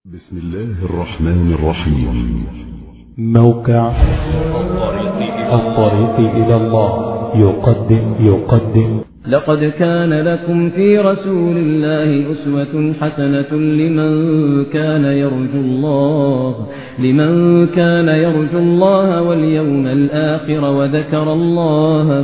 بسم الله الرحمن الرحيم موقع الطريق إلى الله يقدم يقدم لقد كان لكم في رسول الله أسوة حسنة لمن كان يرجو الله لمن كان يرجو الله واليوم الآخر وذكر الله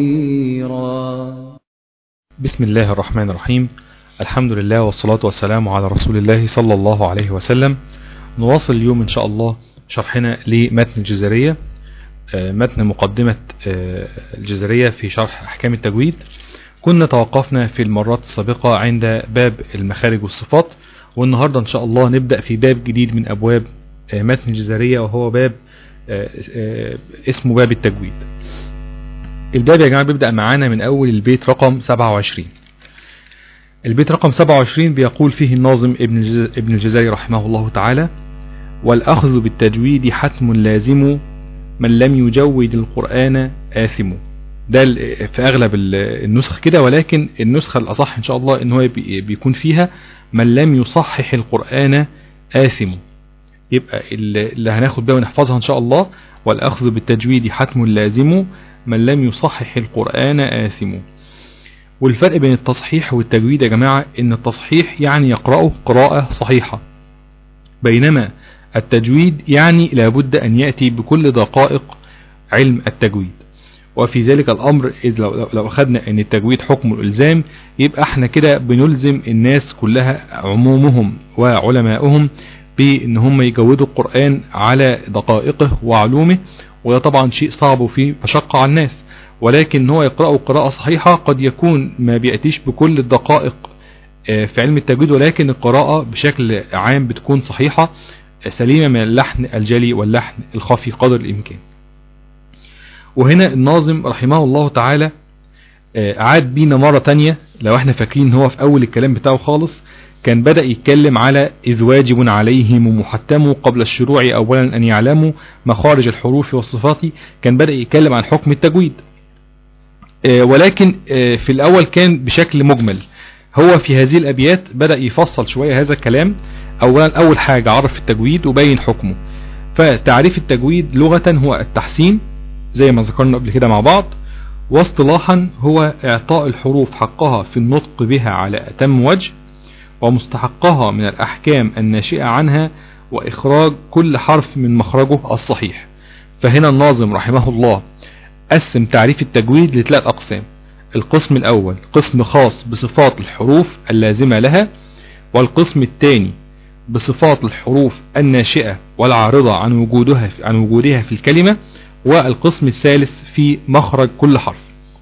كثيرا بسم الله الرحمن الرحيم الحمد لله والصلاة والسلام على رسول الله صلى الله عليه وسلم نواصل اليوم إن شاء الله شرحنا لمتن الجزرية آه، متن مقدمة آه، الجزرية في شرح أحكام التجويد كنا توقفنا في المرات السابقة عند باب المخارج والصفات والنهاردة إن شاء الله نبدأ في باب جديد من أبواب آه، متن الجزرية وهو باب آه، آه، اسمه باب التجويد الباب يا جماعة بيبدأ معانا من أول البيت رقم 27 البيت رقم 27 بيقول فيه الناظم ابن الجز- ابن الجزري رحمه الله تعالى والأخذ بالتجويد حتم لازم من لم يجود القرآن آثم ده ال- في أغلب ال- النسخ كده ولكن النسخة الأصح إن شاء الله إن هو بي- بيكون فيها من لم يصحح القرآن آثم يبقى اللي اللي هناخد ده ونحفظها إن شاء الله والأخذ بالتجويد حتم لازم من لم يصحح القرآن آثم والفرق بين التصحيح والتجويد يا جماعة ان التصحيح يعني يقرأه قراءة صحيحة بينما التجويد يعني لابد ان يأتي بكل دقائق علم التجويد وفي ذلك الامر اذ لو, لو- لو اخذنا ان التجويد حكم الالزام يبقى احنا كده بنلزم الناس كلها عمومهم وعلمائهم بان هم يجودوا القرآن على دقائقه وعلومه وده طبعا شيء صعب وفيه مشقة على الناس ولكن هو يقرأه قراءة صحيحة قد يكون ما بيأتيش بكل الدقائق آه، في علم التجويد ولكن القراءة بشكل عام بتكون صحيحة آه، سليمة من اللحن الجلي واللحن الخفي قدر الإمكان وهنا الناظم رحمه الله تعالى آه، أعاد بينا مرة تانية لو احنا فاكرين هو في أول الكلام بتاعه خالص كان بدأ يتكلم على إذ واجب عليهم محتم قبل الشروع أولا أن يعلموا مخارج الحروف والصفات كان بدأ يتكلم عن حكم التجويد آه، ولكن آه، في الأول كان بشكل مجمل هو في هذه الأبيات بدأ يفصل شوية هذا الكلام أولا أول حاجة عرف التجويد وبين حكمه فتعريف التجويد لغة هو التحسين زي ما ذكرنا قبل كده مع بعض واصطلاحا هو إعطاء الحروف حقها في النطق بها على أتم وجه ومستحقها من الأحكام الناشئة عنها وإخراج كل حرف من مخرجه الصحيح فهنا الناظم رحمه الله قسم تعريف التجويد لثلاث أقسام القسم الأول قسم خاص بصفات الحروف اللازمة لها والقسم الثاني بصفات الحروف الناشئة والعارضة عن وجودها عن وجودها في الكلمة والقسم الثالث في مخرج كل حرف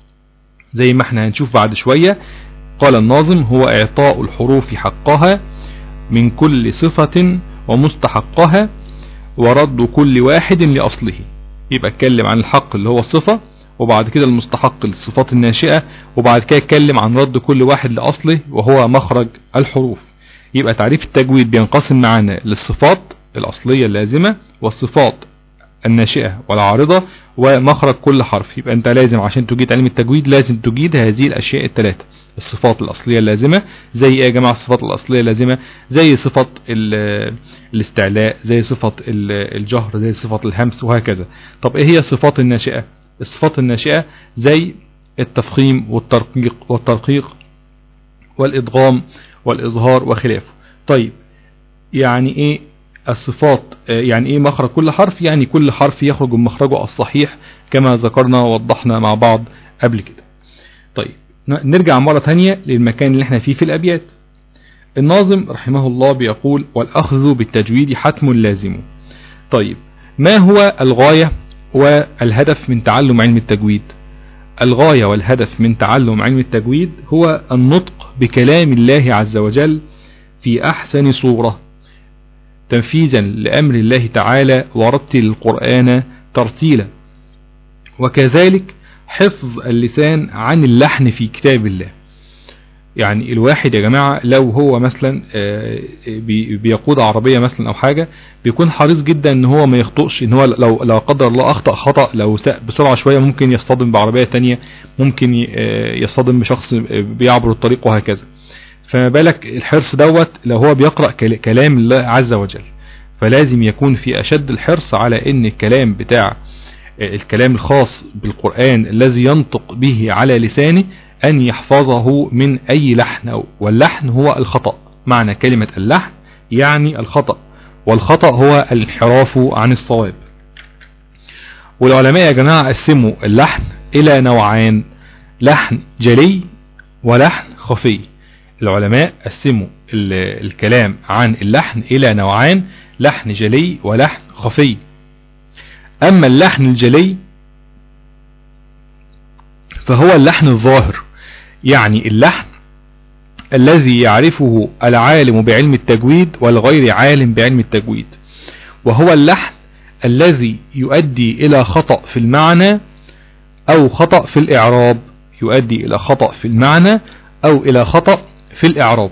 زي ما احنا هنشوف بعد شوية قال الناظم هو إعطاء الحروف حقها من كل صفة ومستحقها ورد كل واحد لأصله يبقى اتكلم عن الحق اللي هو الصفة وبعد كده المستحق للصفات الناشئة وبعد كده اتكلم عن رد كل واحد لأصله وهو مخرج الحروف يبقى تعريف التجويد بينقسم معانا للصفات الأصلية اللازمة والصفات الناشئة والعارضة ومخرج كل حرف يبقى انت لازم عشان تجيد علم التجويد لازم تجيد هذه الأشياء الثلاثة الصفات الأصلية اللازمة زي ايه يا جماعة الصفات الأصلية اللازمة زي صفة ال- الاستعلاء زي صفة ال- الجهر زي صفة الهمس وهكذا طب ايه هي الصفات الناشئة الصفات الناشئة زي التفخيم والترقيق والترقيق والإدغام والإظهار وخلافه طيب يعني ايه الصفات آه، يعني ايه مخرج كل حرف يعني كل حرف يخرج من مخرجه الصحيح كما ذكرنا ووضحنا مع بعض قبل كده طيب ن- نرجع مرة تانية للمكان اللي احنا فيه في الأبيات الناظم رحمه الله بيقول والأخذ بالتجويد حتم لازم طيب ما هو الغاية والهدف من تعلم علم التجويد الغاية والهدف من تعلم علم التجويد هو النطق بكلام الله عز وجل في أحسن صورة تنفيذا لأمر الله تعالى ورتل القرآن ترتيلا وكذلك حفظ اللسان عن اللحن في كتاب الله يعني الواحد يا جماعة لو هو مثلا آه، بي- بيقود عربية مثلا او حاجة بيكون حريص جدا ان هو ما يخطئش ان هو لو لو قدر الله اخطأ خطأ لو ساق بسرعة شوية ممكن يصطدم بعربية تانية ممكن ي- آه، يصطدم بشخص آه، بيعبر الطريق وهكذا فما بالك الحرص دوت لو هو بيقرأ كل- كلام الله عز وجل فلازم يكون في أشد الحرص على أن الكلام بتاع الكلام الخاص بالقرآن الذي ينطق به على لسانه أن يحفظه من أي لحن واللحن هو الخطأ معنى كلمة اللحن يعني الخطأ والخطأ هو الانحراف عن الصواب والعلماء يا جماعة قسموا اللحن إلى نوعان لحن جلي ولحن خفي العلماء قسموا ال- الكلام عن اللحن إلى نوعان لحن جلي ولحن خفي أما اللحن الجلي فهو اللحن الظاهر يعني اللحن الذي يعرفه العالم بعلم التجويد والغير عالم بعلم التجويد وهو اللحن الذي يؤدي إلى خطأ في المعنى أو خطأ في الإعراب يؤدي إلى خطأ في المعنى أو إلى خطأ في الإعراب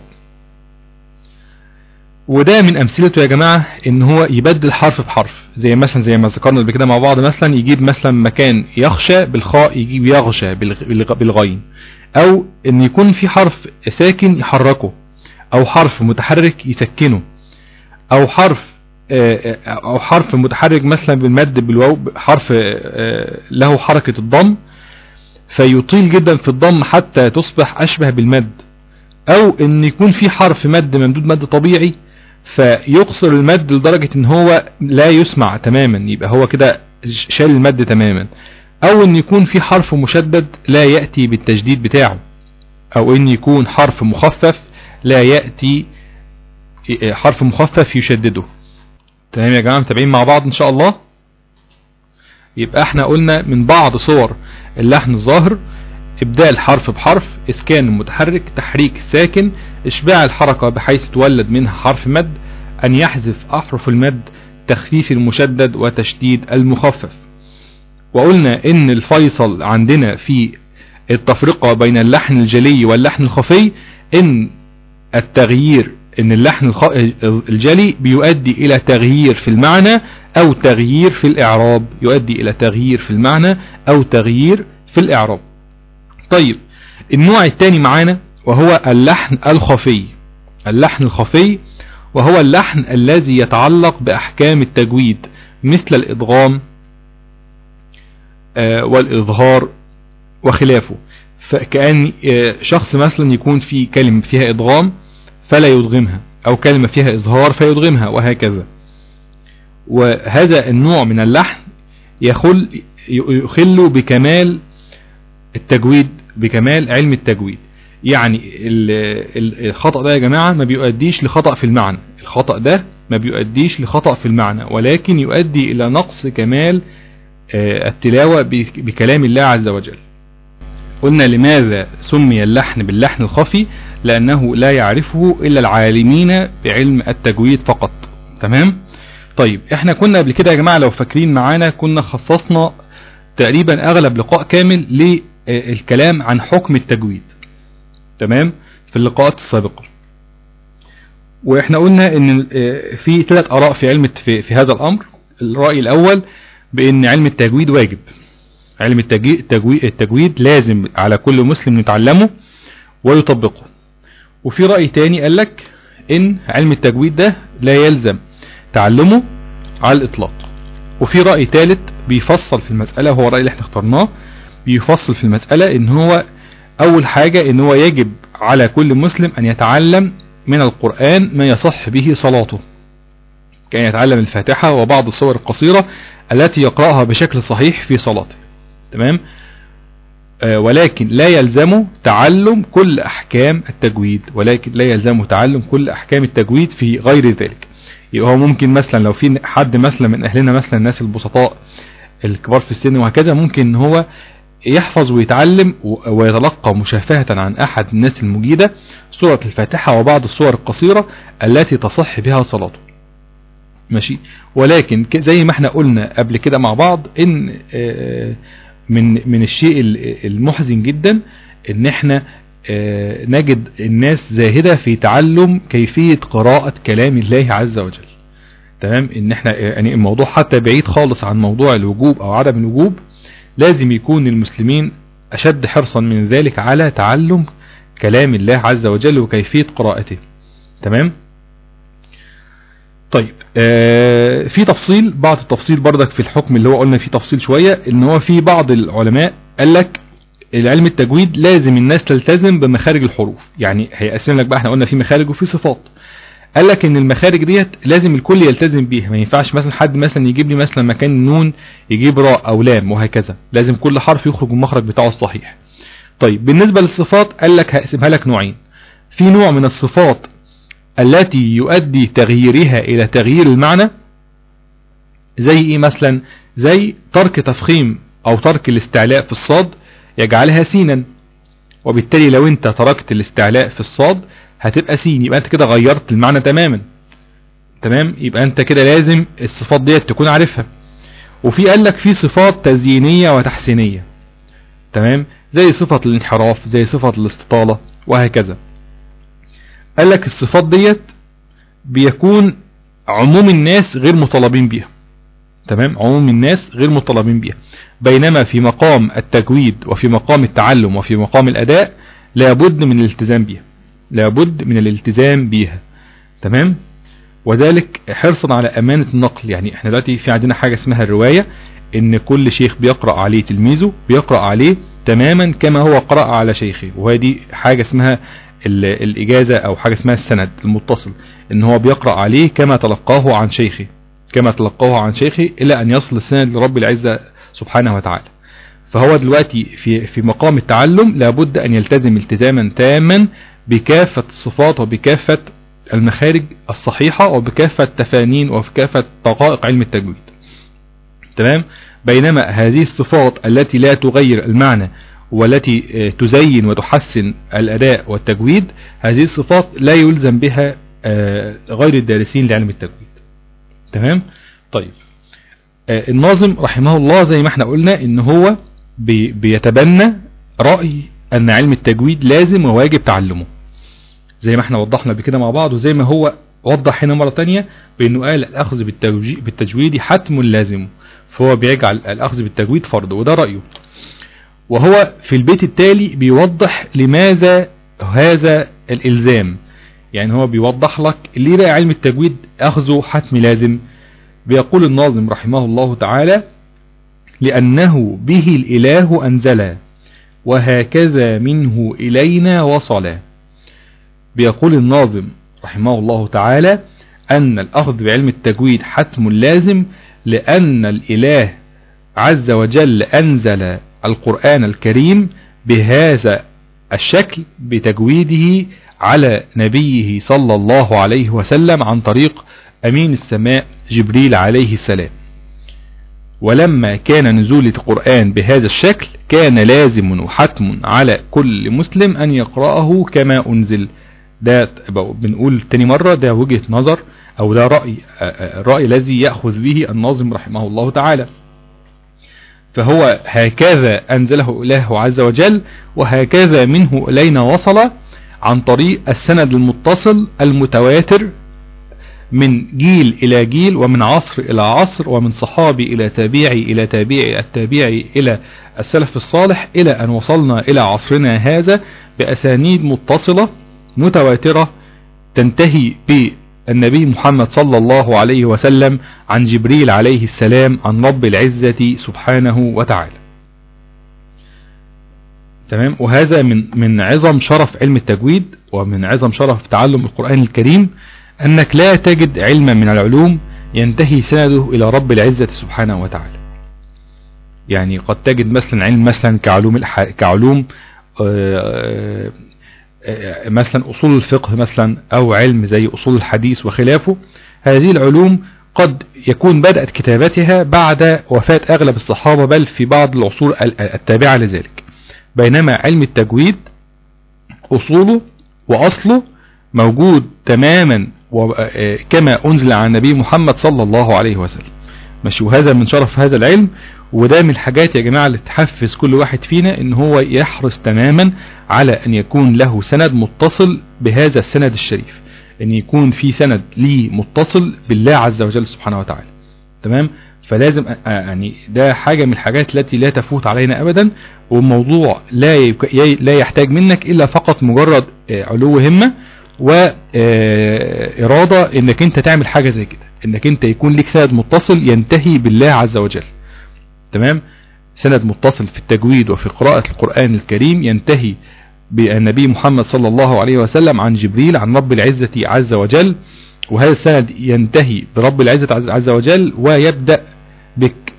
وده من أمثلته يا جماعة إن هو يبدل حرف بحرف زي مثلا زي ما ذكرنا قبل كده مع بعض مثلا يجيب مثلا مكان يخشى بالخاء يجيب يغشى بالغ- بالغ- بالغين أو إن يكون في حرف ساكن يحركه أو حرف متحرك يسكنه أو حرف آه، آه، أو حرف متحرك مثلا بالمد بالواو حرف آه، له حركة الضم فيطيل جدا في الضم حتى تصبح أشبه بالمد أو إن يكون في حرف مد ممدود مد طبيعي فيقصر المد لدرجة إن هو لا يسمع تماما يبقى هو كده شال المد تماما أو إن يكون في حرف مشدد لا يأتي بالتجديد بتاعه أو إن يكون حرف مخفف لا يأتي حرف مخفف يشدده تمام يا جماعة متابعين مع بعض إن شاء الله يبقى احنا قلنا من بعض صور اللحن الظاهر ابدال حرف بحرف اسكان المتحرك تحريك الساكن اشباع الحركة بحيث تولد منها حرف مد ان يحذف احرف المد تخفيف المشدد وتشديد المخفف وقلنا ان الفيصل عندنا في التفرقة بين اللحن الجلي واللحن الخفي ان التغيير ان اللحن الخ... الجلي بيؤدي الى تغيير في المعنى او تغيير في الاعراب يؤدي الى تغيير في المعنى او تغيير في الاعراب طيب النوع الثاني معانا وهو اللحن الخفي اللحن الخفي وهو اللحن الذي يتعلق بأحكام التجويد مثل الإدغام آه، والإظهار وخلافه فكأن آه، شخص مثلا يكون في كلمة فيها إدغام فلا يدغمها أو كلمة فيها إظهار فيدغمها وهكذا وهذا النوع من اللحن يخل يخل بكمال التجويد بكمال علم التجويد يعني ال- ال- الخطأ ده يا جماعة ما بيؤديش لخطأ في المعنى الخطأ ده ما بيؤديش لخطأ في المعنى ولكن يؤدي إلى نقص كمال آه، التلاوة بك- بكلام الله عز وجل قلنا لماذا سمي اللحن باللحن الخفي لأنه لا يعرفه إلا العالمين بعلم التجويد فقط تمام طيب احنا كنا قبل كده يا جماعة لو فاكرين معانا كنا خصصنا تقريبا اغلب لقاء كامل للكلام عن حكم التجويد تمام في اللقاءات السابقة واحنا قلنا ان آه، في ثلاث اراء في علم الت- في, في هذا الامر الرأي الاول بان علم التجويد واجب علم التجي- التجويد, التجويد لازم على كل مسلم يتعلمه ويطبقه وفي رأي تاني قال لك ان علم التجويد ده لا يلزم تعلمه على الاطلاق وفي رأي ثالث بيفصل في المسألة وهو الرأي اللي احنا اخترناه بيفصل في المسألة ان هو اول حاجة ان هو يجب على كل مسلم ان يتعلم من القرآن ما يصح به صلاته كان يتعلم الفاتحة وبعض الصور القصيرة التي يقرأها بشكل صحيح في صلاته تمام آه ولكن لا يلزمه تعلم كل احكام التجويد ولكن لا يلزمه تعلم كل احكام التجويد في غير ذلك يبقى هو ممكن مثلا لو في حد مثلا من اهلنا مثلا الناس البسطاء الكبار في السن وهكذا ممكن ان هو يحفظ ويتعلم و- ويتلقى مشافهة عن احد الناس المجيدة سورة الفاتحة وبعض السور القصيرة التي تصح بها صلاته ماشي ولكن ك- زي ما احنا قلنا قبل كده مع بعض ان آه، من من الشيء ال- المحزن جدا ان احنا آه، نجد الناس زاهدة في تعلم كيفية قراءة كلام الله عز وجل تمام ان احنا يعني الموضوع حتى بعيد خالص عن موضوع الوجوب او عدم الوجوب لازم يكون المسلمين اشد حرصا من ذلك على تعلم كلام الله عز وجل وكيفية قراءته تمام طيب آه في تفصيل بعض التفصيل بردك في الحكم اللي هو قلنا فيه تفصيل شوية ان هو في بعض العلماء قال لك العلم التجويد لازم الناس تلتزم بمخارج الحروف يعني هيقسم لك بقى احنا قلنا في مخارج وفي صفات قال لك ان المخارج ديت لازم الكل يلتزم بيها ما ينفعش مثلا حد مثلا يجيب لي مثلا مكان نون يجيب راء او لام وهكذا لازم كل حرف يخرج من المخرج بتاعه الصحيح طيب بالنسبة للصفات قال لك هقسمها لك نوعين في نوع من الصفات التي يؤدي تغييرها الى تغيير المعنى زي ايه مثلا زي ترك تفخيم او ترك الاستعلاء في الصاد يجعلها سينا وبالتالي لو انت تركت الاستعلاء في الصاد هتبقى سين يبقى انت كده غيرت المعنى تماما تمام يبقى انت كده لازم الصفات ديت تكون عارفها وفي قال لك في صفات تزيينية وتحسينية تمام زي صفة الانحراف زي صفة الاستطالة وهكذا قال لك الصفات ديت بيكون عموم الناس غير مطالبين بيها تمام عموم الناس غير مطالبين بيها بينما في مقام التجويد وفي مقام التعلم وفي مقام الأداء لابد من الالتزام بيها لابد من الالتزام بيها تمام وذلك حرصا على أمانة النقل يعني احنا دلوقتي في عندنا حاجة اسمها الرواية ان كل شيخ بيقرأ عليه تلميذه بيقرأ عليه تماما كما هو قرأ على شيخه وهذه حاجة اسمها الإجازة أو حاجة اسمها السند المتصل ان هو بيقرأ عليه كما تلقاه عن شيخه كما تلقاه عن شيخه إلى أن يصل السند لرب العزة سبحانه وتعالى فهو دلوقتي في في مقام التعلم لابد أن يلتزم التزاما تاما بكافة الصفات وبكافة المخارج الصحيحة وبكافة تفانين وبكافة دقائق علم التجويد تمام بينما هذه الصفات التي لا تغير المعنى والتي تزين وتحسن الأداء والتجويد هذه الصفات لا يلزم بها غير الدارسين لعلم التجويد تمام طيب الناظم رحمه الله زي ما احنا قلنا ان هو بي بيتبنى رأي ان علم التجويد لازم وواجب تعلمه زي ما احنا وضحنا بكده مع بعض وزي ما هو وضح هنا مرة تانية بانه قال الاخذ بالتجويد حتم لازم فهو بيجعل الاخذ بالتجويد فرض وده رأيه وهو في البيت التالي بيوضح لماذا هذا الالزام يعني هو بيوضح لك ليه بقى علم التجويد اخذه حتم لازم بيقول الناظم رحمه الله تعالى لأنه به الإله أنزل وهكذا منه إلينا وصل بيقول الناظم رحمه الله تعالى أن الأخذ بعلم التجويد حتم لازم لأن الإله عز وجل أنزل القرآن الكريم بهذا الشكل بتجويده على نبيه صلى الله عليه وسلم عن طريق أمين السماء جبريل عليه السلام ولما كان نزول القرآن بهذا الشكل كان لازم وحتم على كل مسلم أن يقرأه كما أنزل ده بنقول تاني مرة ده وجهة نظر أو ده رأي الرأي الذي يأخذ به الناظم رحمه الله تعالى فهو هكذا أنزله الله عز وجل وهكذا منه إلينا وصل عن طريق السند المتصل المتواتر من جيل إلى جيل ومن عصر إلى عصر ومن صحابي إلى تابعي إلى تابعي التابعي إلى السلف الصالح إلى أن وصلنا إلى عصرنا هذا بأسانيد متصلة متواترة تنتهي بالنبي محمد صلى الله عليه وسلم عن جبريل عليه السلام عن رب العزة سبحانه وتعالى تمام وهذا من من عظم شرف علم التجويد ومن عظم شرف تعلم القرآن الكريم أنك لا تجد علما من العلوم ينتهي سنده إلى رب العزة سبحانه وتعالى يعني قد تجد مثلا علم مثلا كعلوم الح... كعلوم آآ آآ مثلا أصول الفقه مثلا أو علم زي أصول الحديث وخلافه هذه العلوم قد يكون بدأت كتابتها بعد وفاة أغلب الصحابة بل في بعض العصور التابعة لذلك بينما علم التجويد أصوله وأصله موجود تماما كما أنزل عن النبي محمد صلى الله عليه وسلم ماشي وهذا من شرف هذا العلم وده من الحاجات يا جماعة اللي تحفز كل واحد فينا ان هو يحرص تماما على ان يكون له سند متصل بهذا السند الشريف ان يكون في سند ليه متصل بالله عز وجل سبحانه وتعالى تمام فلازم أ- أ- يعني ده حاجة من الحاجات التي لا تفوت علينا أبدا والموضوع لا يك- ي- لا يحتاج منك إلا فقط مجرد آه، علو همة وإرادة إنك أنت تعمل حاجة زي كده إنك أنت يكون لك سند متصل ينتهي بالله عز وجل تمام سند متصل في التجويد وفي قراءة القرآن الكريم ينتهي بالنبي محمد صلى الله عليه وسلم عن جبريل عن رب العزة عز وجل وهذا السند ينتهي برب العزة عز- عز وجل ويبدأ بك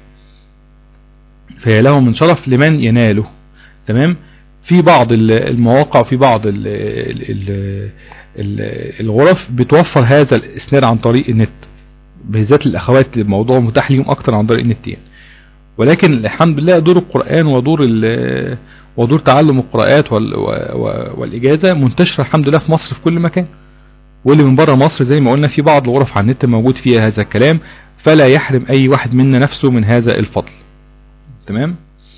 فهي له من شرف لمن يناله تمام في بعض ال- المواقع وفي بعض ال ال ال ال الغرف بتوفر هذا الاسناد عن طريق النت بالذات الاخوات الموضوع متاح ليهم اكتر عن طريق النت يعني ولكن الحمد لله دور القرآن ودور ال- ودور تعلم القراءات وال- و- و- والإجازة منتشرة الحمد لله في مصر في كل مكان واللي من بره مصر زي ما قلنا في بعض الغرف على النت موجود فيها هذا الكلام فلا يحرم أي واحد منا نفسه من هذا الفضل تمام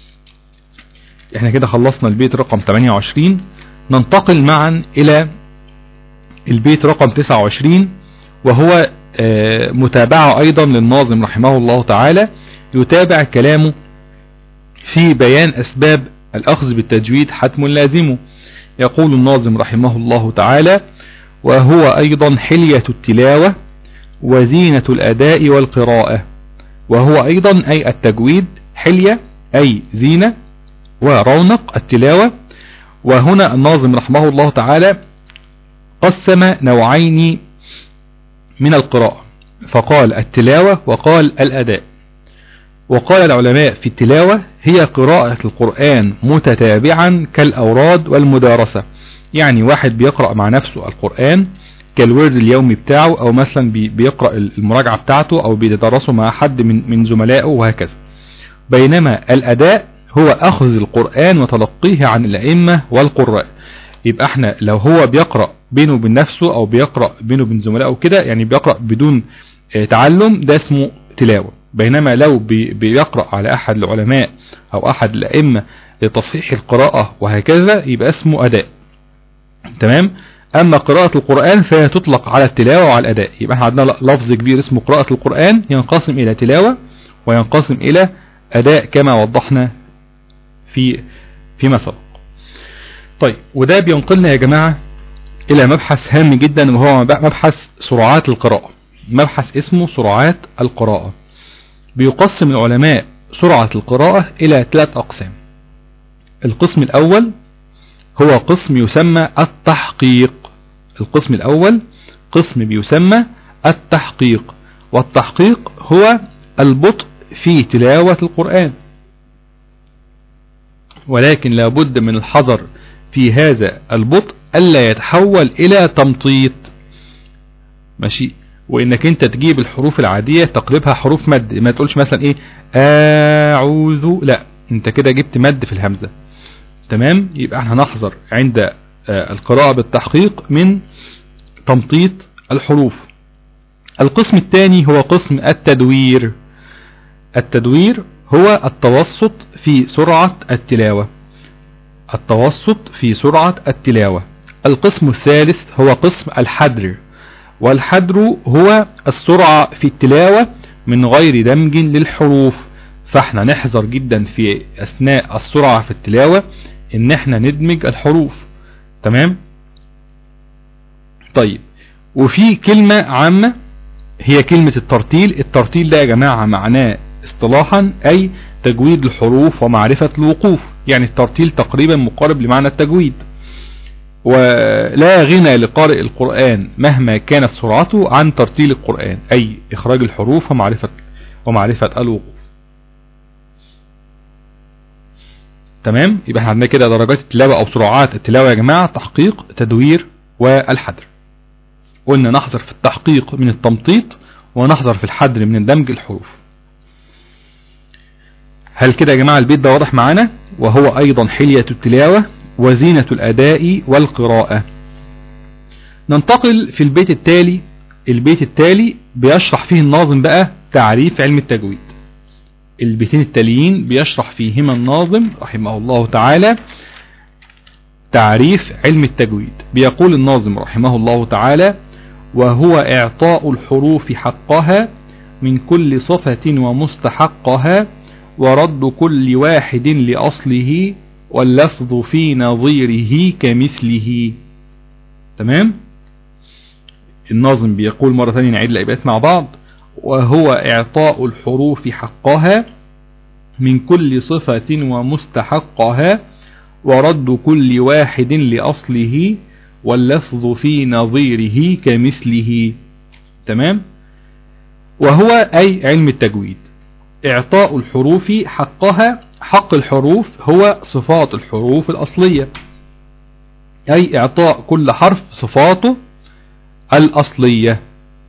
احنا كده خلصنا البيت رقم 28 ننتقل معا إلى البيت رقم 29 وهو آه، متابعة أيضا للناظم رحمه الله تعالى يتابع كلامه في بيان أسباب الأخذ بالتجويد حتم لازمه يقول الناظم رحمه الله تعالى وهو أيضا حلية التلاوة وزينة الأداء والقراءة وهو أيضا أي التجويد حلية أي زينة ورونق التلاوة وهنا الناظم رحمه الله تعالى قسم نوعين من القراءة فقال التلاوة وقال الأداء وقال العلماء في التلاوة هي قراءة القرآن متتابعا كالأوراد والمدارسة يعني واحد بيقرأ مع نفسه القرآن كالورد اليومي بتاعه أو مثلا بي- بيقرأ المراجعة بتاعته أو بيدرسه مع حد من من زملائه وهكذا بينما الأداء هو أخذ القرآن وتلقيه عن الأئمة والقراء يبقى احنا لو هو بيقرأ بينه وبين نفسه أو بيقرأ بينه وبين زملائه كده يعني بيقرأ بدون آه، تعلم ده اسمه تلاوة بينما لو بي- بيقرأ على أحد العلماء أو أحد الأئمة لتصحيح القراءة وهكذا يبقى اسمه أداء تمام أما قراءة القرآن فهي تطلق على التلاوة وعلى الأداء يبقى احنا عندنا لفظ كبير اسمه قراءة القرآن ينقسم إلى تلاوة وينقسم إلى أداء كما وضحنا في فيما سبق طيب وده بينقلنا يا جماعة إلى مبحث هام جدا وهو مبحث سرعات القراءة مبحث اسمه سرعات القراءة بيقسم العلماء سرعة القراءة إلى ثلاث أقسام القسم الأول هو قسم يسمى التحقيق القسم الأول قسم بيسمى التحقيق والتحقيق هو البطء في تلاوة القرآن ولكن لابد من الحذر في هذا البطء ألا يتحول إلى تمطيط ماشي وإنك أنت تجيب الحروف العادية تقلبها حروف مد ما تقولش مثلا إيه أعوذ لا أنت كده جبت مد في الهمزة تمام يبقى احنا نحذر عند آه، القراءة بالتحقيق من تمطيط الحروف القسم الثاني هو قسم التدوير التدوير هو التوسط في سرعة التلاوة التوسط في سرعة التلاوة القسم الثالث هو قسم الحدر والحدر هو السرعة في التلاوة من غير دمج للحروف فاحنا نحذر جدا في اثناء السرعة في التلاوة ان احنا ندمج الحروف تمام طيب وفي كلمة عامة هي كلمة الترتيل الترتيل ده يا جماعة معناه اصطلاحا اي تجويد الحروف ومعرفة الوقوف يعني الترتيل تقريبا مقارب لمعنى التجويد ولا غنى لقارئ القرآن مهما كانت سرعته عن ترتيل القرآن أي إخراج الحروف ومعرفة ومعرفة الوقوف تمام يبقى احنا عندنا كده درجات التلاوة أو سرعات التلاوة يا جماعة تحقيق تدوير والحدر قلنا نحذر في التحقيق من التمطيط ونحذر في الحدر من دمج الحروف هل كده يا جماعة البيت ده واضح معانا وهو أيضا حلية التلاوة وزينة الأداء والقراءة ننتقل في البيت التالي البيت التالي بيشرح فيه الناظم بقى تعريف علم التجويد البيتين التاليين بيشرح فيهما الناظم رحمه الله تعالى تعريف علم التجويد بيقول الناظم رحمه الله تعالى وهو إعطاء الحروف حقها من كل صفة ومستحقها ورد كل واحد لأصله واللفظ في نظيره كمثله تمام الناظم بيقول مرة ثانية نعيد الأبيات مع بعض وهو إعطاء الحروف حقها من كل صفة ومستحقها ورد كل واحد لأصله واللفظ في نظيره كمثله تمام وهو أي علم التجويد إعطاء الحروف حقها حق الحروف هو صفات الحروف الأصلية أي إعطاء كل حرف صفاته الأصلية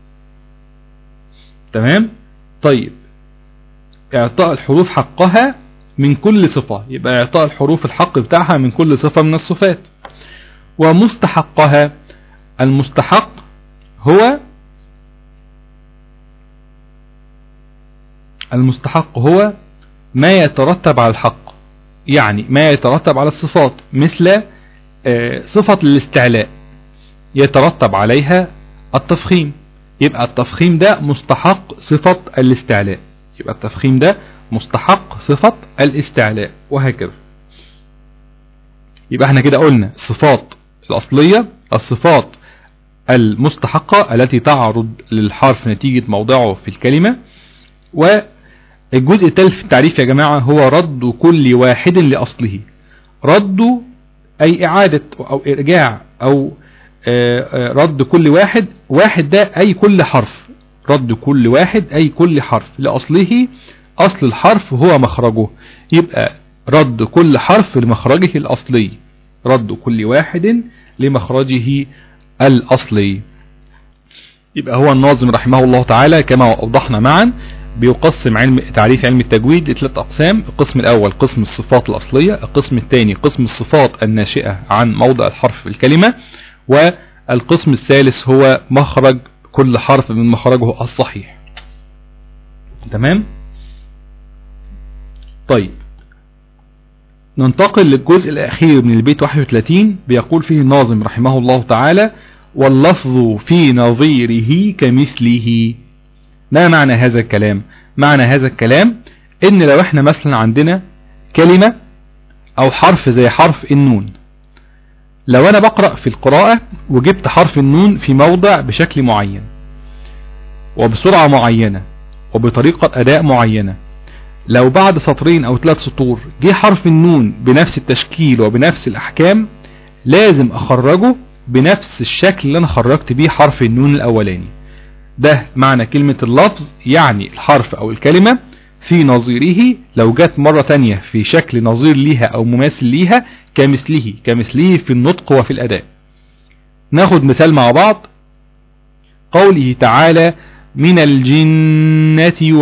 تمام طيب إعطاء الحروف حقها من كل صفة يبقى إعطاء الحروف الحق بتاعها من كل صفة من الصفات ومستحقها المستحق هو المستحق هو ما يترتب على الحق يعني ما يترتب على الصفات مثل صفة الاستعلاء يترتب عليها التفخيم يبقى التفخيم ده مستحق صفة الاستعلاء يبقى التفخيم ده مستحق صفة الاستعلاء وهكذا يبقى احنا كده قلنا الصفات الأصلية الصفات المستحقة التي تعرض للحرف نتيجة موضعه في الكلمة والجزء الثالث في التعريف يا جماعة هو رد كل واحد لأصله رد أي إعادة أو إرجاع أو رد كل واحد واحد ده أي كل حرف رد كل واحد أي كل حرف لأصله أصل الحرف هو مخرجه يبقى رد كل حرف لمخرجه الأصلي رد كل واحد لمخرجه الأصلي يبقى هو الناظم رحمه الله تعالى كما أوضحنا معا بيقسم علم تعريف علم التجويد لثلاث أقسام القسم الأول قسم الصفات الأصلية القسم الثاني قسم الصفات الناشئة عن موضع الحرف في الكلمة والقسم الثالث هو مخرج كل حرف من مخرجه الصحيح تمام طيب ننتقل للجزء الأخير من البيت 31 بيقول فيه الناظم رحمه الله تعالى واللفظ في نظيره كمثله ما معنى هذا الكلام معنى هذا الكلام ان لو احنا مثلا عندنا كلمة او حرف زي حرف النون لو انا بقرأ في القراءة وجبت حرف النون في موضع بشكل معين وبسرعة معينة وبطريقة اداء معينة لو بعد سطرين او ثلاث سطور جه حرف النون بنفس التشكيل وبنفس الاحكام لازم اخرجه بنفس الشكل اللي انا خرجت بيه حرف النون الاولاني ده معنى كلمة اللفظ يعني الحرف او الكلمة في نظيره لو جت مرة تانية في شكل نظير ليها او مماثل ليها كمثله كمثله في النطق وفي الاداء ناخد مثال مع بعض قوله تعالى من الجنة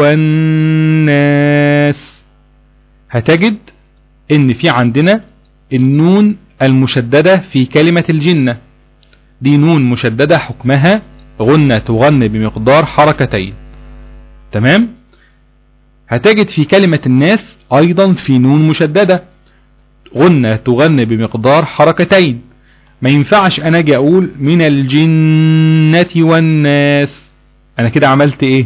والناس هتجد ان في عندنا النون المشددة في كلمة الجنة دي نون مشددة حكمها غنة تغن بمقدار حركتين تمام هتجد في كلمة الناس ايضا في نون مشددة غنة تغن بمقدار حركتين ما ينفعش انا اجي اقول من الجنة والناس انا كده عملت ايه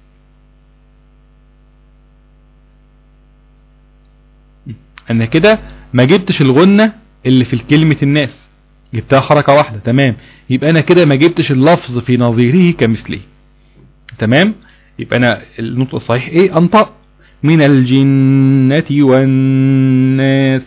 انا كده ما جبتش الغنة اللي في الكلمة الناس جبتها حركة واحدة تمام يبقى انا كده ما جبتش اللفظ في نظيره كمثله تمام يبقى انا النطق الصحيح ايه انطق من الجنة والناس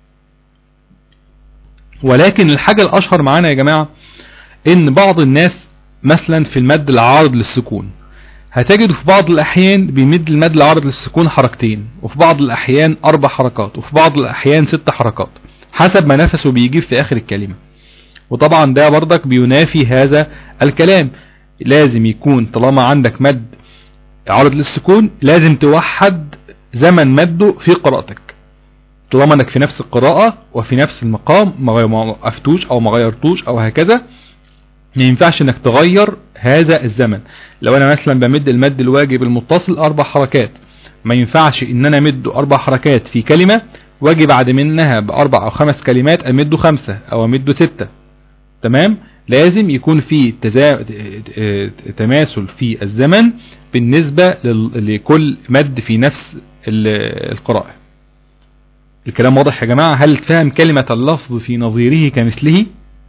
ولكن الحاجة الاشهر معانا يا جماعة ان بعض الناس مثلا في المد العارض للسكون هتجد في بعض الأحيان بيمد المد العارض للسكون حركتين وفي بعض الأحيان أربع حركات وفي بعض الأحيان ست حركات حسب ما نفسه بيجيب في آخر الكلمة وطبعا ده برضك بينافي هذا الكلام لازم يكون طالما عندك مد عارض للسكون لازم توحد زمن مده في قراءتك طالما انك في نفس القراءة وفي نفس المقام ما وقفتوش او ما غيرتوش او هكذا ما ينفعش انك تغير هذا الزمن لو انا مثلا بمد المد الواجب المتصل اربع حركات ما ينفعش ان انا امده اربع حركات في كلمة واجي بعد منها باربع او خمس كلمات امده خمسة او امده ستة تمام لازم يكون في تزا... تماثل في الزمن بالنسبة لل... لكل مد في نفس ال- القراءة الكلام واضح يا جماعة هل فهم كلمة اللفظ في نظيره كمثله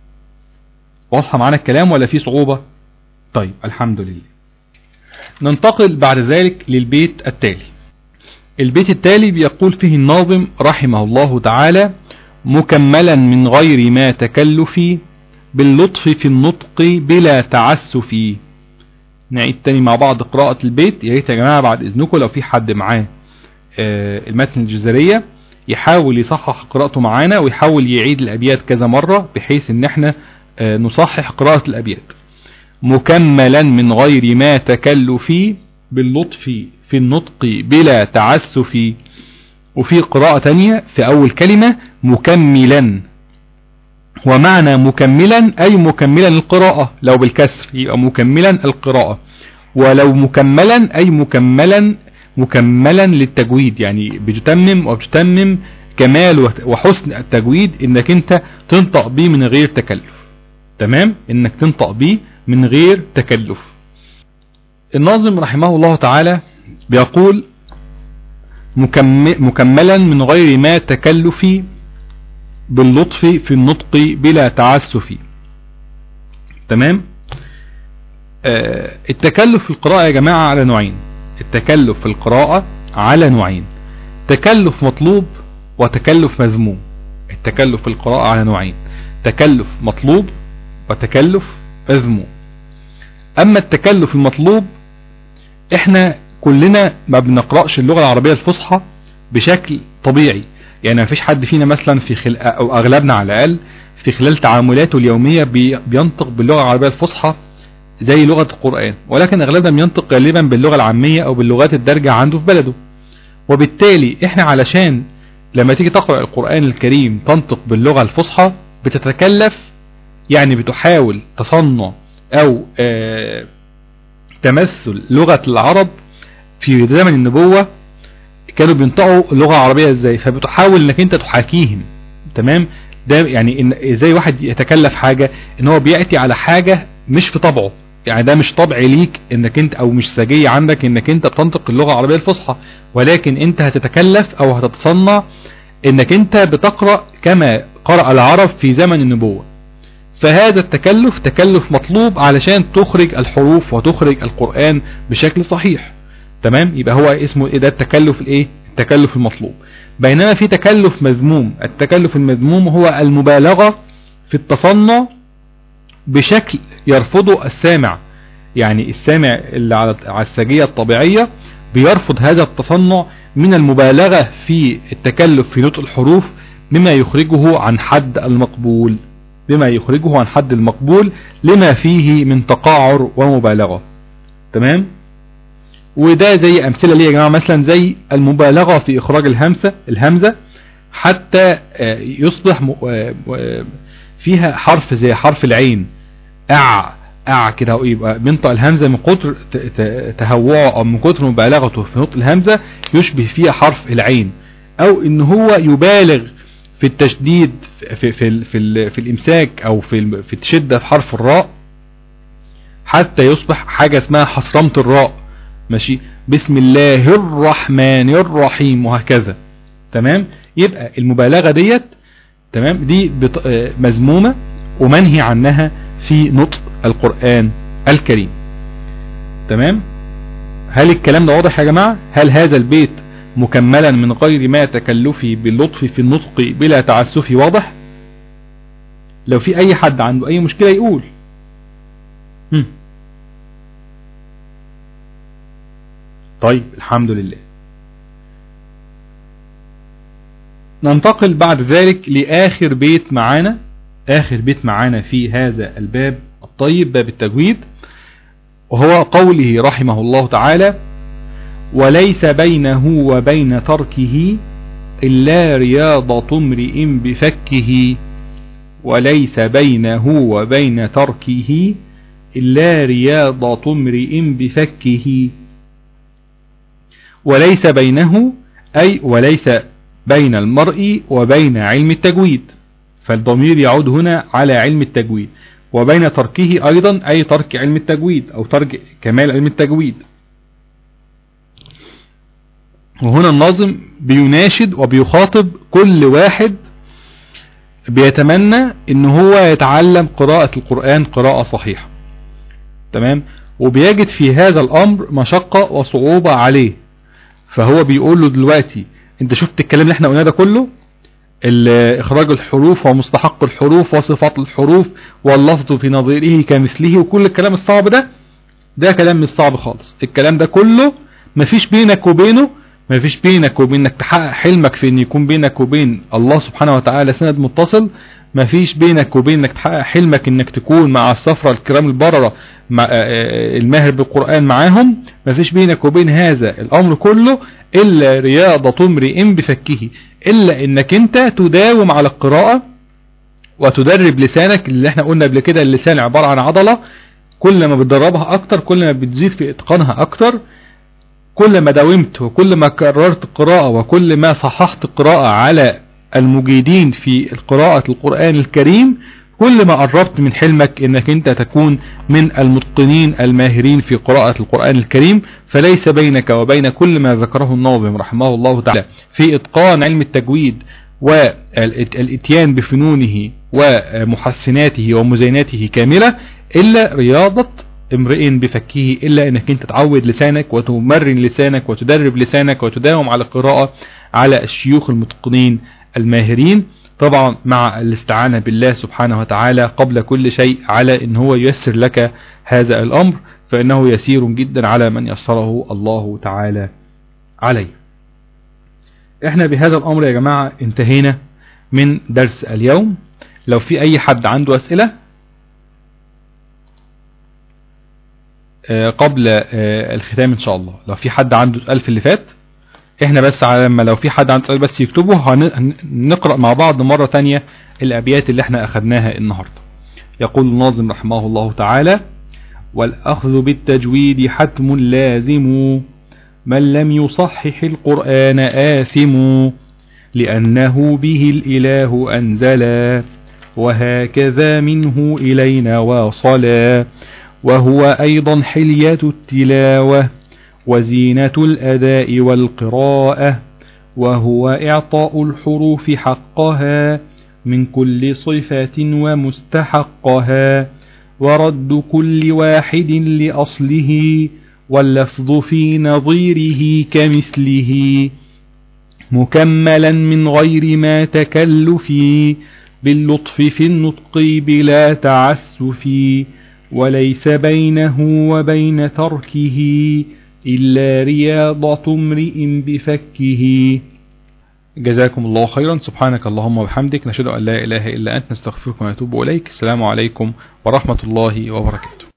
واضحة معانا الكلام ولا في صعوبة طيب الحمد لله ننتقل بعد ذلك للبيت التالي البيت التالي بيقول فيه الناظم رحمه الله تعالى مكملا من غير ما تكلف باللطف في النطق بلا تعسف نعيد تاني مع بعض قراءة البيت يا ريت يا جماعة بعد إذنكم لو في حد معاه آه، المتن الجزرية يحاول يصحح قراءته معانا ويحاول يعيد الأبيات كذا مرة بحيث ان احنا آه، نصحح قراءة الأبيات مكملا من غير ما تكلف باللطف في النطق بلا تعسف وفي قراءة تانية في أول كلمة مكملا ومعنى مكملا أي مكملا القراءة لو بالكسر يبقى مكملا القراءة ولو مكملا أي مكملا مكملا للتجويد يعني بتتمم وبتتمم كمال وحسن التجويد انك انت تنطق بيه من غير تكلف تمام انك تنطق بيه من غير تكلف الناظم رحمه الله تعالى بيقول مكم- مكملا من غير ما تكلف باللطف في النطق بلا تعسف تمام آه التكلف في القراءة يا جماعة على نوعين التكلف في القراءة على نوعين تكلف مطلوب وتكلف مذموم التكلف في القراءة على نوعين تكلف مطلوب وتكلف مذموم اما التكلف المطلوب احنا كلنا ما بنقرأش اللغة العربية الفصحى بشكل طبيعي يعني ما فيش حد فينا مثلا في خل... او اغلبنا على الاقل في خلال تعاملاته اليومية بي... بينطق باللغة العربية الفصحى زي لغة القرآن ولكن اغلبنا بينطق غالبا باللغة العامية او باللغات الدارجة عنده في بلده وبالتالي احنا علشان لما تيجي تقرأ القرآن الكريم تنطق باللغة الفصحى بتتكلف يعني بتحاول تصنع او آه تمثل لغة العرب في زمن النبوة كانوا بينطقوا اللغة العربية ازاي فبتحاول انك انت تحاكيهم تمام ده يعني ان ازاي واحد يتكلف حاجة ان هو بيأتي على حاجة مش في طبعه يعني ده مش طبع ليك انك انت او مش سجية عندك انك انت بتنطق اللغة العربية الفصحى ولكن انت هتتكلف او هتتصنع انك انت بتقرأ كما قرأ العرب في زمن النبوة فهذا التكلف تكلف مطلوب علشان تخرج الحروف وتخرج القرآن بشكل صحيح تمام يبقى هو اسمه ايه ده التكلف الايه التكلف المطلوب بينما في تكلف مذموم التكلف المذموم هو المبالغة في التصنع بشكل يرفضه السامع يعني السامع اللي على على السجية الطبيعية بيرفض هذا التصنع من المبالغة في التكلف في نطق الحروف مما يخرجه عن حد المقبول بما يخرجه عن حد المقبول لما فيه من تقاعر ومبالغة تمام وده زي امثلة ليه يا جماعة مثلا زي المبالغة في اخراج الهمسة الهمزة حتى آه، يصبح م- آه، آه، فيها حرف زي حرف العين اع اع كده يبقى بينطق الهمزة من كتر ت- ت- تهوعه او من كتر مبالغته في نطق الهمزة يشبه فيها حرف العين او ان هو يبالغ في التشديد في في ال- في, ال- في الامساك او في الم- في الشدة في حرف الراء حتى يصبح حاجة اسمها حصرمة الراء ماشي بسم الله الرحمن الرحيم وهكذا تمام يبقى المبالغة ديت تمام دي بط... آه، مذمومة ومنهي عنها في نطق القرآن الكريم تمام هل الكلام ده واضح يا جماعة هل هذا البيت مكملا من غير ما تكلفي باللطف في النطق بلا تعسف واضح لو في اي حد عنده اي مشكلة يقول هم. طيب الحمد لله ننتقل بعد ذلك لآخر بيت معانا آخر بيت معانا في هذا الباب الطيب باب التجويد وهو قوله رحمه الله تعالى وليس بينه وبين تركه إلا رياضة امرئ بفكه وليس بينه وبين تركه إلا رياضة امرئ بفكه وليس بينه أي وليس بين المرء وبين علم التجويد فالضمير يعود هنا على علم التجويد وبين تركه أيضا أي ترك علم التجويد أو ترك كمال علم التجويد وهنا الناظم بيناشد وبيخاطب كل واحد بيتمنى ان هو يتعلم قراءة القرآن قراءة صحيحة تمام وبيجد في هذا الامر مشقة وصعوبة عليه فهو بيقول له دلوقتي انت شفت الكلام اللي احنا قلناه ده كله اخراج الحروف ومستحق الحروف وصفات الحروف واللفظ في نظيره كمثله وكل الكلام الصعب ده ده كلام مش صعب خالص الكلام ده كله مفيش بينك وبينه مفيش بينك وبين انك تحقق حلمك في ان يكون بينك وبين الله سبحانه وتعالى سند متصل مفيش بينك وبين انك تحقق حلمك انك تكون مع السفرة الكرام البررة مع الماهر بالقرآن معاهم مفيش بينك وبين هذا الامر كله الا رياضة امرئ بفكه الا انك انت تداوم على القراءة وتدرب لسانك اللي احنا قلنا قبل كده اللسان عبارة عن عضلة كل ما بتدربها اكتر كل ما بتزيد في اتقانها اكتر كل ما داومت وكل ما كررت القراءة وكل ما صححت القراءة على المجيدين في قراءة القرآن الكريم كل ما قربت من حلمك انك انت تكون من المتقنين الماهرين في قراءة القرآن الكريم فليس بينك وبين كل ما ذكره الناظم رحمه الله تعالى في اتقان علم التجويد والاتيان بفنونه ومحسناته ومزيناته كاملة الا رياضة امرئ بفكه إلا أنك أنت تعود لسانك وتمرن لسانك وتدرب لسانك وتداوم على القراءة على الشيوخ المتقنين الماهرين طبعا مع الاستعانة بالله سبحانه وتعالى قبل كل شيء على ان هو ييسر لك هذا الامر فانه يسير جدا على من يسره الله تعالى عليه احنا بهذا الامر يا جماعة انتهينا من درس اليوم لو في اي حد عنده اسئلة قبل الختام ان شاء الله لو في حد عنده سؤال في اللي فات احنا بس على لما لو في حد عنده سؤال بس يكتبه هنقرأ مع بعض مرة تانية الابيات اللي احنا اخدناها النهاردة يقول الناظم رحمه الله تعالى والاخذ بالتجويد حتم لازم من لم يصحح القرآن آثم لأنه به الإله أنزلا وهكذا منه إلينا واصلا وهو أيضا حلية التلاوة وزينة الأداء والقراءة وهو إعطاء الحروف حقها من كل صفة ومستحقها ورد كل واحد لأصله واللفظ في نظيره كمثله مكملا من غير ما تكلف باللطف في النطق بلا تعسف وليس بينه وبين تركه إلا رياضة امرئ بفكه جزاكم الله خيرا سبحانك اللهم وبحمدك نشهد أن لا إله إلا أنت نستغفرك ونتوب إليك السلام عليكم ورحمة الله وبركاته